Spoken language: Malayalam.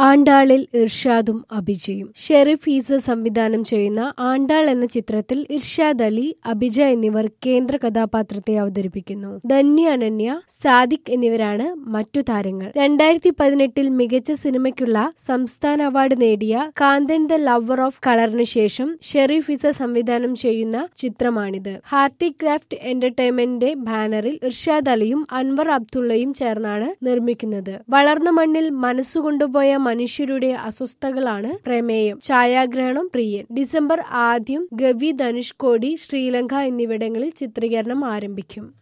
ആണ്ടാളിൽ ഇർഷാദും അഭിജയും ഷെരീഫ് ഈസ സംവിധാനം ചെയ്യുന്ന ആണ്ടാൾ എന്ന ചിത്രത്തിൽ ഇർഷാദ് അലി അഭിജ എന്നിവർ കേന്ദ്ര കഥാപാത്രത്തെ അവതരിപ്പിക്കുന്നു ധന്യ അനന്യ സാദിഖ് എന്നിവരാണ് മറ്റു താരങ്ങൾ രണ്ടായിരത്തി പതിനെട്ടിൽ മികച്ച സിനിമയ്ക്കുള്ള സംസ്ഥാന അവാർഡ് നേടിയ കാന്തൻ ദ ലവർ ഓഫ് കളറിന് ശേഷം ഷെരീഫ് ഈസ സംവിധാനം ചെയ്യുന്ന ചിത്രമാണിത് ഹാർട്ടി ക്രാഫ്റ്റ് എന്റർടൈൻമെന്റിന്റെ ബാനറിൽ ഇർഷാദ് അലിയും അൻവർ അബ്ദുള്ളയും ചേർന്നാണ് നിർമ്മിക്കുന്നത് വളർന്ന മണ്ണിൽ മനസ്സുകൊണ്ടുപോയ മനുഷ്യരുടെ അസ്വസ്ഥകളാണ് പ്രമേയം ഛായാഗ്രഹണം പ്രിയൻ ഡിസംബർ ആദ്യം ഗവി ധനുഷ്കോടി ശ്രീലങ്ക എന്നിവിടങ്ങളിൽ ചിത്രീകരണം ആരംഭിക്കും